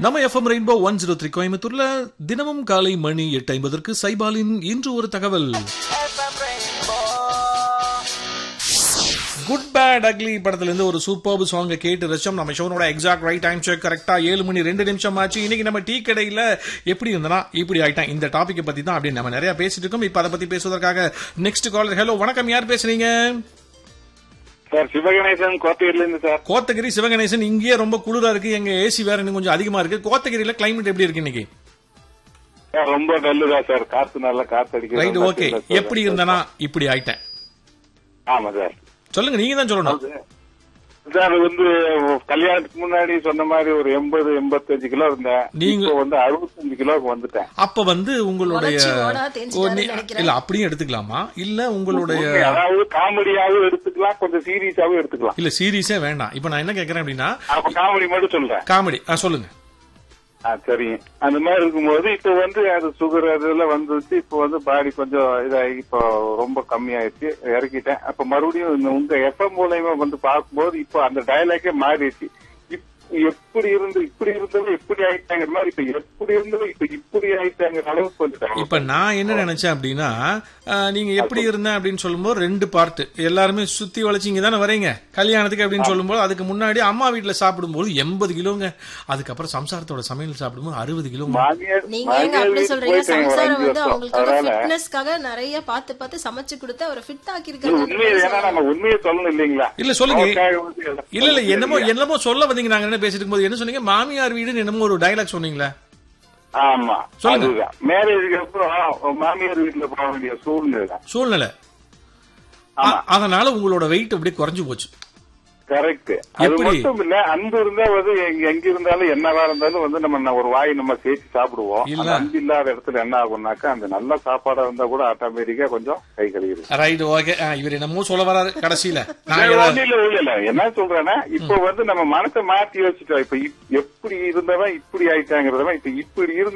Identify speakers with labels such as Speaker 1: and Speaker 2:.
Speaker 1: நம்ம FM rainbow one zero three கோயம்புத்தூர்ல தினமும் காலை மணி எட்டு ஐம்பதற்கு சைபாலின் இன்று ஒரு தகவல் குட் பேட் அக்லி படத்துல இருந்து ஒரு சூப்பர் சாங்கை கேட்டு ரசம் நம்ம ஷோனோட எக்ஸாக்ட் ரைட் டைம் செக் கரெக்டா ஏழு மணி ரெண்டு நிமிஷம் ஆச்சு இன்னைக்கு நம்ம டீ கடையில எப்படி இருந்தனா இப்படி ஆயிட்டான் இந்த டாபிக் பத்தி தான் அப்படி நம்ம நிறைய பேசிட்டு இருக்கோம் இப்ப அதை பத்தி பேசுவதற்காக நெக்ஸ்ட் காலர் ஹலோ வணக்கம் யார் பேசுறீங்க
Speaker 2: சார் சிவகணேசன் கோத்தகிரில இருந்து சார்
Speaker 1: கோத்தகிரி சிவகணேசன் இங்கேயே ரொம்ப குளிரா இருக்கு எங்க ஏசி வேற இன்னும் கொஞ்சம் அதிகமா இருக்கு கோத்தகிரியில கிளைமேட் எப்படி இருக்கு இன்னைக்கு
Speaker 2: சார், ரொம்ப டல்லுதா சார் காத்து நல்லா காத்து அடிக்குது
Speaker 1: ரைட்
Speaker 2: ரொம்ப
Speaker 1: ஓகே
Speaker 2: chill ஆ சார்.
Speaker 1: எப்படி இருந்தனா இப்படி ஆயிட்டேன்
Speaker 2: ஆமா சார்
Speaker 1: சொல்லுங்க நீங்க தான் சொல்லணும்
Speaker 2: சார் வந்து கல்யாணத்துக்கு முன்னாடி சொன்ன மாதிரி ஒரு எண்பது எண்பத்தஞ்சு கிலோ இருந்தேன்
Speaker 1: நீங்க-
Speaker 2: இப்போ வந்து அறுபத்தஞ்சு கிலோக்கு வந்துட்டேன்
Speaker 1: அப்ப வந்து உங்களுடைய
Speaker 3: உடைச்சு ஓடா
Speaker 1: ஓ,
Speaker 3: தேஞ்சிட்டாருன்னு
Speaker 1: நீ-
Speaker 3: நினைக்கிறேன்.
Speaker 1: இல்ல அப்படியும் எடுத்துக்கலாமா இல்ல உங்களுடைய
Speaker 2: உண்மை, அதாவது காமெடியாவும் எடுத்துக்கலாம் கொஞ்சம் சீரியஸாவும் எடுத்துக்கலாம்
Speaker 1: இல்ல சீரியஸே வேண்டாம் இப்ப நான் என்ன கேக்குறேன் அப்படின்னா
Speaker 2: அப்ப காமெடி மட்டும் சொல்றேன்
Speaker 1: காமெடி சொல்லுங்க
Speaker 2: ஆ, சரிங்க அந்த மாதிரி இருக்கும்போது இப்ப வந்து அது சுகர் அதெல்லாம் வந்துச்சு இப்ப வந்து பாடி கொஞ்சம் இதாகி இப்போ ரொம்ப கம்மியாயிடுச்சு இறக்கிட்டேன் அப்ப மறுபடியும் இந்த உங்க எஃப்எம் மூலயமா வந்து பார்க்கும்போது இப்போ அந்த டயலாக்கே மாறிடுச்சு இப்- எப்படி இருந்து இப்படி இருந்தவங்க எப்படி ஆயிட்டாங்கிற மாதிரி இப்ப எப்படி இருந்தவங்க இப்ப இப்படி ஆயிட்டாங்கிற அளவுக்கு கொஞ்சம்
Speaker 1: இப்ப நான் என்ன நினைச்சேன் அப்படின்னா அஹ், நீங்க எப்படி இருந்தேன் அப்படின்னு சொல்லும்போது ரெண்டு பார்ட் எல்லாருமே சுத்தி வளைச்சு இங்க தானே வரீங்க கல்யாணத்துக்கு அப்படின்னு சொல்லும்போது அதுக்கு முன்னாடி அம்மா வீட்டுல சாப்பிடும்போது எண்பது கிலோங்க அதுக்கப்புறம் சம்சாரத்தோட சமையல் சாப்பிடும்போது அறுபது கிலோங்க
Speaker 2: மாமியார்
Speaker 3: நீங்க ஏங்க
Speaker 2: மாமியார்
Speaker 3: அப்படி
Speaker 2: வீட்டுக்கு
Speaker 3: சொல்றீங்க
Speaker 2: போயிட்டேங்க ஒரு
Speaker 3: சம்சாரம்
Speaker 2: அஞ்சு
Speaker 3: வந்து
Speaker 2: வருஷம்
Speaker 3: அவங்களுக்காக
Speaker 2: அதனால
Speaker 3: ஃபிட்னஸ்க்காக நிறைய பார்த்து பார்த்து சமைச்சு கொடுத்து அவரை ஃபிட்
Speaker 2: இல்ல,
Speaker 3: ஆக்கியிருக்காங்க
Speaker 2: உண்மையை ஏன்னா நம்ம உண்மையை சொல்லணும் இல்லைங்களா
Speaker 1: இல்ல சொல்லுங்க
Speaker 2: அவருக்காக வந்து எல்லாம்
Speaker 1: இல்ல இல்ல
Speaker 2: சொல்ல
Speaker 1: என்னமோ
Speaker 2: முடியாது.
Speaker 1: என்னமோ சொல்ல வந்தீங்க நாங்க என்ன பேசிட்டு இருக்கும்போது என்ன சொன்னீங்க மாமியார் வீடுன்னு என்னமோ ஒரு டயலாக் சொன்னீங்களே
Speaker 2: ஆமா
Speaker 1: சொல்லுங்க.
Speaker 2: அதுதான் மேரேஜுக்கு அப்புறம் மாமியார் வீட்டுல போக வேண்டிய சூழ்நிலை
Speaker 1: சூழ்நிலை அ- அதனால உங்களோட வெயிட் அப்படியே குறைஞ்சு போச்சு
Speaker 2: கரெக்ட் அது
Speaker 1: எப்படி?
Speaker 2: மட்டும் இல்ல அன்பு இருந்தா வந்து எங்க எங்க இருந்தாலும் என்னவா இருந்தாலும் வந்து நம்ம ந- ஒரு வாய் நம்ம சேர்த்து சாப்பிடுவோம்
Speaker 1: இல்ல.
Speaker 2: அந்த அன்பு இல்லாத இடத்துல என்ன ஆகும்னாக்கா அந்த நல்ல சாப்பாடா இருந்தா கூட ஆட்டோமேட்டிக்கா கொஞ்சம் கை கழுவிடும்
Speaker 1: ரைட் ஓகே இவர் என்னமோ சொல்ல வராரு கடைசியில நான் ஏதாவது-
Speaker 2: ஒண்ணும் இல்ல ஒண்ணும் இல்ல என்ன சொல்றேன்னா இப்ப வந்து நம்ம மனசை மாத்தி யோசிச்சிட்டோம் இப்ப இப்- எப்படி இருந்தவன் இப்படி ஆயிட்டாங்கிறதவன் இப்ப இப்படி இருந்த